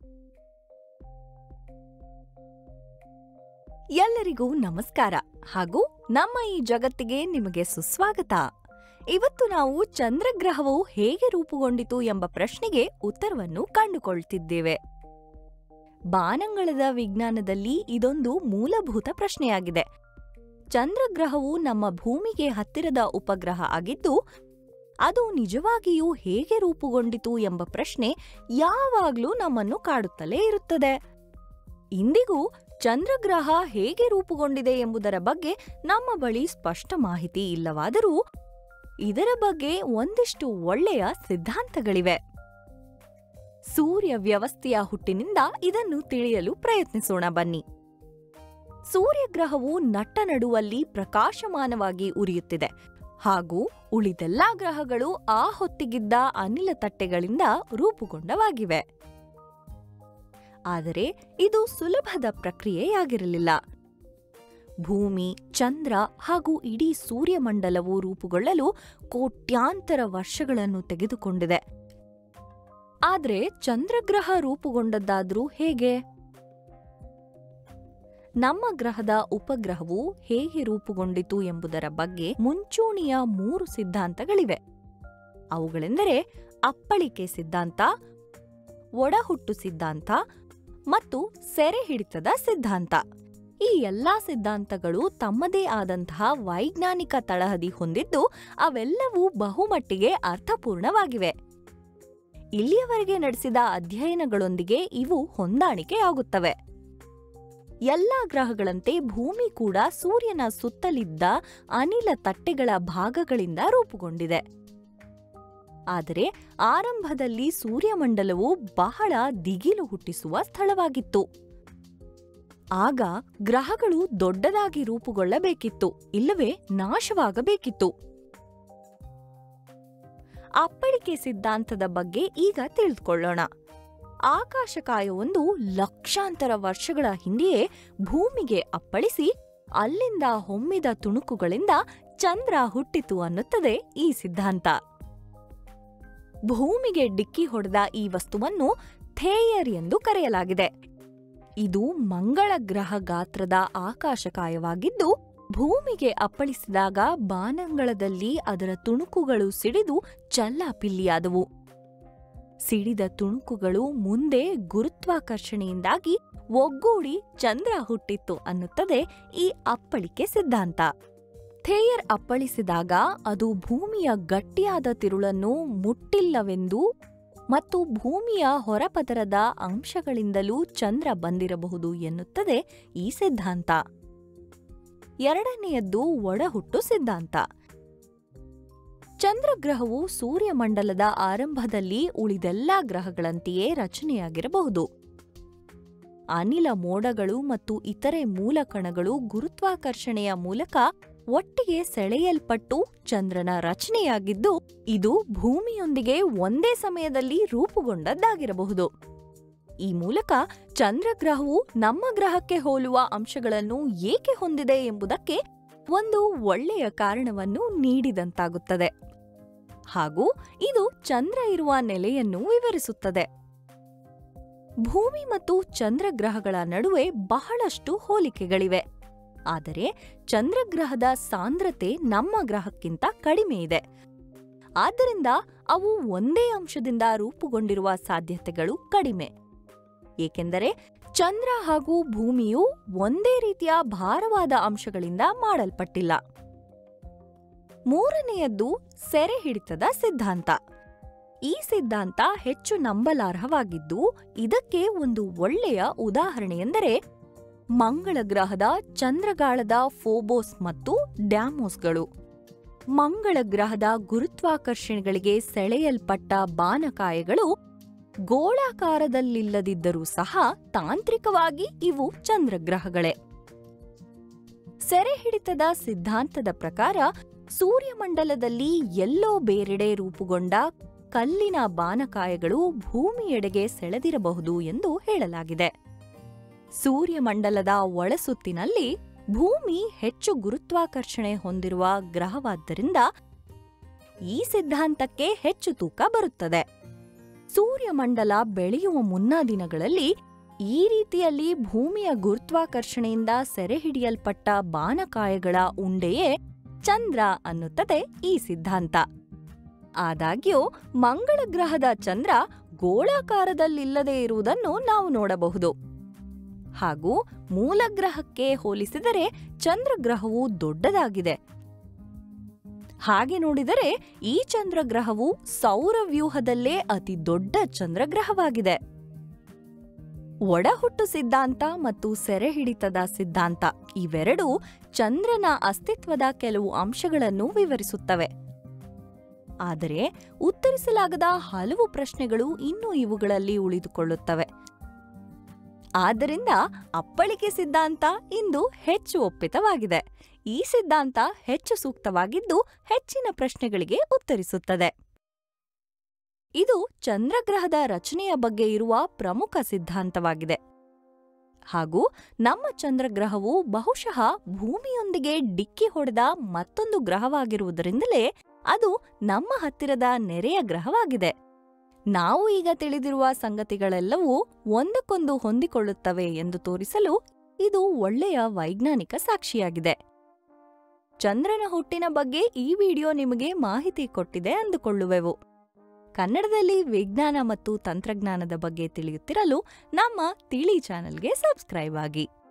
ಎಲ್ಲರಿಗೂ ನಮಸ್ಕಾರ ಹಾಗೂ ನಮ್ಮ ಈ ಜಗತ್ತಿಗೆ ನಿಮಗೆ ಸುಸ್ವಾಗತ ಇವತ್ತು ನಾವು ಚಂದ್ರಗ್ರಹವು ಹೇಗೆ ರೂಪುಗೊಂಡಿತು ಎಂಬ ಪ್ರಶ್ನೆಗೆ ಉತ್ತರವನ್ನು ಕಂಡುಕೊಳ್ತಿದ್ದೇವೆ ಬಾನಂಗಳದ ವಿಜ್ಞಾನದಲ್ಲಿ ಇದೊಂದು ಮೂಲಭೂತ ಪ್ರಶ್ನೆಯಾಗಿದೆ ಚಂದ್ರಗ್ರಹವು ನಮ್ಮ ಭೂಮಿಗೆ ಹತ್ತಿರದ ಉಪಗ್ರಹ ಆಗಿದ್ದು ಅದು ನಿಜವಾಗಿಯೂ ಹೇಗೆ ರೂಪುಗೊಂಡಿತು ಎಂಬ ಪ್ರಶ್ನೆ ಯಾವಾಗ್ಲೂ ನಮ್ಮನ್ನು ಕಾಡುತ್ತಲೇ ಇರುತ್ತದೆ ಇಂದಿಗೂ ಚಂದ್ರಗ್ರಹ ಹೇಗೆ ರೂಪುಗೊಂಡಿದೆ ಎಂಬುದರ ಬಗ್ಗೆ ನಮ್ಮ ಬಳಿ ಸ್ಪಷ್ಟ ಮಾಹಿತಿ ಇಲ್ಲವಾದರೂ ಇದರ ಬಗ್ಗೆ ಒಂದಿಷ್ಟು ಒಳ್ಳೆಯ ಸಿದ್ಧಾಂತಗಳಿವೆ ಸೂರ್ಯ ವ್ಯವಸ್ಥೆಯ ಹುಟ್ಟಿನಿಂದ ಇದನ್ನು ತಿಳಿಯಲು ಪ್ರಯತ್ನಿಸೋಣ ಬನ್ನಿ ಸೂರ್ಯಗ್ರಹವು ನಟ್ಟ ನಡುವಲ್ಲಿ ಪ್ರಕಾಶಮಾನವಾಗಿ ಉರಿಯುತ್ತಿದೆ ಹಾಗೂ ಉಳಿದೆಲ್ಲಾ ಗ್ರಹಗಳು ಆ ಹೊತ್ತಿಗಿದ್ದ ಅನಿಲ ತಟ್ಟೆಗಳಿಂದ ರೂಪುಗೊಂಡವಾಗಿವೆ ಆದರೆ ಇದು ಸುಲಭದ ಪ್ರಕ್ರಿಯೆಯಾಗಿರಲಿಲ್ಲ ಭೂಮಿ ಚಂದ್ರ ಹಾಗೂ ಇಡೀ ಸೂರ್ಯಮಂಡಲವು ರೂಪುಗೊಳ್ಳಲು ಕೋಟ್ಯಾಂತರ ವರ್ಷಗಳನ್ನು ತೆಗೆದುಕೊಂಡಿದೆ ಆದ್ರೆ ಚಂದ್ರಗ್ರಹ ರೂಪುಗೊಂಡದ್ದಾದ್ರೂ ಹೇಗೆ ನಮ್ಮ ಗ್ರಹದ ಉಪಗ್ರಹವು ಹೇಗೆ ರೂಪುಗೊಂಡಿತು ಎಂಬುದರ ಬಗ್ಗೆ ಮುಂಚೂಣಿಯ ಮೂರು ಸಿದ್ಧಾಂತಗಳಿವೆ ಅವುಗಳೆಂದರೆ ಅಪ್ಪಳಿಕೆ ಸಿದ್ಧಾಂತ ಒಡಹುಟ್ಟು ಸಿದ್ಧಾಂತ ಮತ್ತು ಸೆರೆ ಹಿಡಿತದ ಸಿದ್ಧಾಂತ ಈ ಎಲ್ಲಾ ಸಿದ್ಧಾಂತಗಳು ತಮ್ಮದೇ ಆದಂತಹ ವೈಜ್ಞಾನಿಕ ತಳಹದಿ ಹೊಂದಿದ್ದು ಅವೆಲ್ಲವೂ ಬಹುಮಟ್ಟಿಗೆ ಅರ್ಥಪೂರ್ಣವಾಗಿವೆ ಇಲ್ಲಿಯವರೆಗೆ ನಡೆಸಿದ ಅಧ್ಯಯನಗಳೊಂದಿಗೆ ಇವು ಹೊಂದಾಣಿಕೆಯಾಗುತ್ತವೆ ಎಲ್ಲಾ ಗ್ರಹಗಳಂತೆ ಭೂಮಿ ಕೂಡ ಸೂರ್ಯನ ಸುತ್ತಲಿದ್ದ ಅನಿಲ ತಟ್ಟೆಗಳ ಭಾಗಗಳಿಂದ ರೂಪುಗೊಂಡಿದೆ ಆದರೆ ಆರಂಭದಲ್ಲಿ ಸೂರ್ಯಮಂಡಲವು ಬಹಳ ದಿಗಿಲು ಹುಟ್ಟಿಸುವ ಸ್ಥಳವಾಗಿತ್ತು ಆಗ ಗ್ರಹಗಳು ದೊಡ್ಡದಾಗಿ ರೂಪುಗೊಳ್ಳಬೇಕಿತ್ತು ಇಲ್ಲವೇ ನಾಶವಾಗಬೇಕಿತ್ತು ಅಪ್ಪಳಿಕೆ ಸಿದ್ಧಾಂತದ ಬಗ್ಗೆ ಈಗ ತಿಳಿದುಕೊಳ್ಳೋಣ ಆಕಾಶಕಾಯವೊಂದು ಲಕ್ಷಾಂತರ ವರ್ಷಗಳ ಹಿಂದೆಯೇ ಭೂಮಿಗೆ ಅಪ್ಪಳಿಸಿ ಅಲ್ಲಿಂದ ಹೊಮ್ಮಿದ ತುಣುಕುಗಳಿಂದ ಚಂದ್ರ ಹುಟ್ಟಿತು ಅನ್ನುತ್ತದೆ ಈ ಸಿದ್ಧಾಂತ ಭೂಮಿಗೆ ಡಿಕ್ಕಿ ಹೊಡೆದ ಈ ವಸ್ತುವನ್ನು ಥೇಯರ್ ಎಂದು ಕರೆಯಲಾಗಿದೆ ಇದು ಮಂಗಳ ಗ್ರಹ ಗಾತ್ರದ ಆಕಾಶಕಾಯವಾಗಿದ್ದು ಭೂಮಿಗೆ ಅಪ್ಪಳಿಸಿದಾಗ ಬಾನಂಗಳದಲ್ಲಿ ಅದರ ತುಣುಕುಗಳು ಸಿಡಿದು ಚಲ್ಲಾಪಿಲ್ಲಿಯಾದವು ಸಿಡಿದ ತುಣುಕುಗಳು ಮುಂದೆ ಗುರುತ್ವಾಕರ್ಷಣೆಯಿಂದಾಗಿ ಒಗ್ಗೂಡಿ ಚಂದ್ರ ಹುಟ್ಟಿತ್ತು ಅನ್ನುತ್ತದೆ ಈ ಅಪ್ಪಳಿಕೆ ಸಿದ್ಧಾಂತ ಥೇಯರ್ ಅಪ್ಪಳಿಸಿದಾಗ ಅದು ಭೂಮಿಯ ಗಟ್ಟಿಯಾದ ತಿರುಳನ್ನು ಮುಟ್ಟಿಲ್ಲವೆಂದು ಮತ್ತು ಭೂಮಿಯ ಹೊರಪದರದ ಅಂಶಗಳಿಂದಲೂ ಚಂದ್ರ ಬಂದಿರಬಹುದು ಎನ್ನುತ್ತದೆ ಈ ಸಿದ್ಧಾಂತ ಎರಡನೆಯದ್ದು ಒಡಹುಟ್ಟು ಸಿದ್ಧಾಂತ ಚಂದ್ರಗ್ರಹವು ಸೂರ್ಯಮಂಡಲದ ಆರಂಭದಲ್ಲಿ ಉಳಿದೆಲ್ಲಾ ಗ್ರಹಗಳಂತೆಯೇ ರಚನೆಯಾಗಿರಬಹುದು ಅನಿಲ ಮೋಡಗಳು ಮತ್ತು ಇತರೆ ಮೂಲಕಣಗಳು ಗುರುತ್ವಾಕರ್ಷಣೆಯ ಮೂಲಕ ಒಟ್ಟಿಗೆ ಸೆಳೆಯಲ್ಪಟ್ಟು ಚಂದ್ರನ ರಚನೆಯಾಗಿದ್ದು ಇದು ಭೂಮಿಯೊಂದಿಗೆ ಒಂದೇ ಸಮಯದಲ್ಲಿ ರೂಪುಗೊಂಡದ್ದಾಗಿರಬಹುದು ಈ ಮೂಲಕ ಚಂದ್ರಗ್ರಹವು ನಮ್ಮ ಗ್ರಹಕ್ಕೆ ಹೋಲುವ ಅಂಶಗಳನ್ನು ಏಕೆ ಹೊಂದಿದೆ ಎಂಬುದಕ್ಕೆ ಒಂದು ಒಳ್ಳೆಯ ಕಾರಣವನ್ನು ನೀಡಿದಂತಾಗುತ್ತದೆ ಹಾಗೂ ಇದು ಚಂದ್ರ ಇರುವ ನೆಲೆಯನ್ನು ವಿವರಿಸುತ್ತದೆ ಭೂಮಿ ಮತ್ತು ಚಂದ್ರಗ್ರಹಗಳ ನಡುವೆ ಬಹಳಷ್ಟು ಹೋಲಿಕೆಗಳಿವೆ ಆದರೆ ಚಂದ್ರಗ್ರಹದ ಸಾಂದ್ರತೆ ನಮ್ಮ ಗ್ರಹಕ್ಕಿಂತ ಕಡಿಮೆ ಇದೆ ಆದ್ದರಿಂದ ಅವು ಒಂದೇ ಅಂಶದಿಂದ ರೂಪುಗೊಂಡಿರುವ ಸಾಧ್ಯತೆಗಳು ಕಡಿಮೆ ಏಕೆಂದರೆ ಚಂದ್ರ ಹಾಗೂ ಭೂಮಿಯು ಒಂದೇ ರೀತಿಯ ಭಾರವಾದ ಅಂಶಗಳಿಂದ ಮಾಡಲ್ಪಟ್ಟಿಲ್ಲ ಮೂರನೆಯದ್ದು ಸೆರೆ ಹಿಡಿತದ ಸಿದ್ಧಾಂತ ಈ ಸಿದ್ಧಾಂತ ಹೆಚ್ಚು ನಂಬಲಾರ್ಹವಾಗಿದ್ದು ಇದಕ್ಕೆ ಒಂದು ಒಳ್ಳೆಯ ಉದಾಹರಣೆಯೆಂದರೆ ಮಂಗಳ ಗ್ರಹದ ಚಂದ್ರಗಾಳದ ಫೋಬೋಸ್ ಮತ್ತು ಡ್ಯಾಮೋಸ್ಗಳು ಮಂಗಳ ಗ್ರಹದ ಗುರುತ್ವಾಕರ್ಷಣೆಗಳಿಗೆ ಸೆಳೆಯಲ್ಪಟ್ಟ ಬಾನಕಾಯಗಳು ಗೋಳಾಕಾರದಲ್ಲಿಲ್ಲದಿದ್ದರೂ ಸಹ ತಾಂತ್ರಿಕವಾಗಿ ಇವು ಚಂದ್ರಗ್ರಹಗಳೇ ಸೆರೆ ಹಿಡಿತದ ಸಿದ್ಧಾಂತದ ಪ್ರಕಾರ ಸೂರ್ಯಮಂಡಲದಲ್ಲಿ ಎಲ್ಲೋ ಬೇರೆಡೆ ರೂಪುಗೊಂಡ ಕಲ್ಲಿನ ಬಾನಕಾಯಗಳು ಭೂಮಿಯೆಡೆಗೆ ಸೆಳೆದಿರಬಹುದು ಎಂದು ಹೇಳಲಾಗಿದೆ ಸೂರ್ಯಮಂಡಲದ ಒಳಸುತ್ತಿನಲ್ಲಿ ಭೂಮಿ ಹೆಚ್ಚು ಗುರುತ್ವಾಕರ್ಷಣೆ ಹೊಂದಿರುವ ಗ್ರಹವಾದ್ದರಿಂದ ಈ ಸಿದ್ಧಾಂತಕ್ಕೆ ಹೆಚ್ಚು ತೂಕ ಬರುತ್ತದೆ ಸೂರ್ಯಮಂಡಲ ಬೆಳೆಯುವ ಮುನ್ನಾ ದಿನಗಳಲ್ಲಿ ಈ ರೀತಿಯಲ್ಲಿ ಭೂಮಿಯ ಗುರುತ್ವಾಕರ್ಷಣೆಯಿಂದ ಸೆರೆಹಿಡಿಯಲ್ಪಟ್ಟ ಬಾನಕಾಯಗಳ ಉಂಡೆಯೇ ಚಂದ್ರ ಅನ್ನುತ್ತದೆ ಈ ಸಿದ್ಧಾಂತ ಆದಾಗ್ಯೂ ಮಂಗಳ ಗ್ರಹದ ಚಂದ್ರ ಗೋಳಾಕಾರದಲ್ಲಿಲ್ಲದೆ ಇರುವುದನ್ನು ನಾವು ನೋಡಬಹುದು ಹಾಗೂ ಮೂಲ ಗ್ರಹಕ್ಕೆ ಹೋಲಿಸಿದರೆ ಚಂದ್ರಗ್ರಹವು ದೊಡ್ಡದಾಗಿದೆ ಹಾಗೆ ನೋಡಿದರೆ ಈ ಚಂದ್ರಗ್ರಹವು ಸೌರವ್ಯೂಹದಲ್ಲೇ ಅತಿ ದೊಡ್ಡ ಚಂದ್ರಗ್ರಹವಾಗಿದೆ ಒಡಹುಟ್ಟು ಸಿದ್ಧಾಂತ ಮತ್ತು ಸೆರೆಹಿಡಿತದ ಸಿದ್ಧಾಂತ ಇವೆರಡೂ ಚಂದ್ರನ ಅಸ್ತಿತ್ವದ ಕೆಲವು ಅಂಶಗಳನ್ನು ವಿವರಿಸುತ್ತವೆ ಆದರೆ ಉತ್ತರಿಸಲಾಗದ ಹಲವು ಪ್ರಶ್ನೆಗಳು ಇನ್ನೂ ಇವುಗಳಲ್ಲಿ ಉಳಿದುಕೊಳ್ಳುತ್ತವೆ ಆದ್ದರಿಂದ ಅಪ್ಪಳಿಕೆ ಸಿದ್ಧಾಂತ ಇಂದು ಹೆಚ್ಚು ಒಪ್ಪಿತವಾಗಿದೆ ಈ ಸಿದ್ಧಾಂತ ಹೆಚ್ಚು ಸೂಕ್ತವಾಗಿದ್ದು ಹೆಚ್ಚಿನ ಪ್ರಶ್ನೆಗಳಿಗೆ ಉತ್ತರಿಸುತ್ತದೆ ಇದು ಚಂದ್ರಗ್ರಹದ ರಚನೆಯ ಬಗ್ಗೆ ಇರುವ ಪ್ರಮುಖ ಸಿದ್ಧಾಂತವಾಗಿದೆ ಹಾಗೂ ನಮ್ಮ ಚಂದ್ರಗ್ರಹವು ಬಹುಶಃ ಭೂಮಿಯೊಂದಿಗೆ ಡಿಕ್ಕಿ ಹೊಡೆದ ಮತ್ತೊಂದು ಗ್ರಹವಾಗಿರುವುದರಿಂದಲೇ ಅದು ನಮ್ಮ ಹತ್ತಿರದ ನೆರೆಯ ಗ್ರಹವಾಗಿದೆ ನಾವು ಈಗ ತಿಳಿದಿರುವ ಸಂಗತಿಗಳೆಲ್ಲವೂ ಒಂದಕ್ಕೊಂದು ಹೊಂದಿಕೊಳ್ಳುತ್ತವೆ ಎಂದು ತೋರಿಸಲು ಇದು ಒಳ್ಳೆಯ ವೈಜ್ಞಾನಿಕ ಸಾಕ್ಷಿಯಾಗಿದೆ ಚಂದ್ರನ ಹುಟ್ಟಿನ ಬಗ್ಗೆ ಈ ವಿಡಿಯೋ ನಿಮಗೆ ಮಾಹಿತಿ ಕೊಟ್ಟಿದೆ ಅಂದುಕೊಳ್ಳುವೆವು ಕನ್ನಡದಲ್ಲಿ ವಿಜ್ಞಾನ ಮತ್ತು ತಂತ್ರಜ್ಞಾನದ ಬಗ್ಗೆ ತಿಳಿಯುತ್ತಿರಲು ನಮ್ಮ ತಿಳಿ ಚಾನೆಲ್ಗೆ ಸಬ್ಸ್ಕ್ರೈಬ್ ಆಗಿ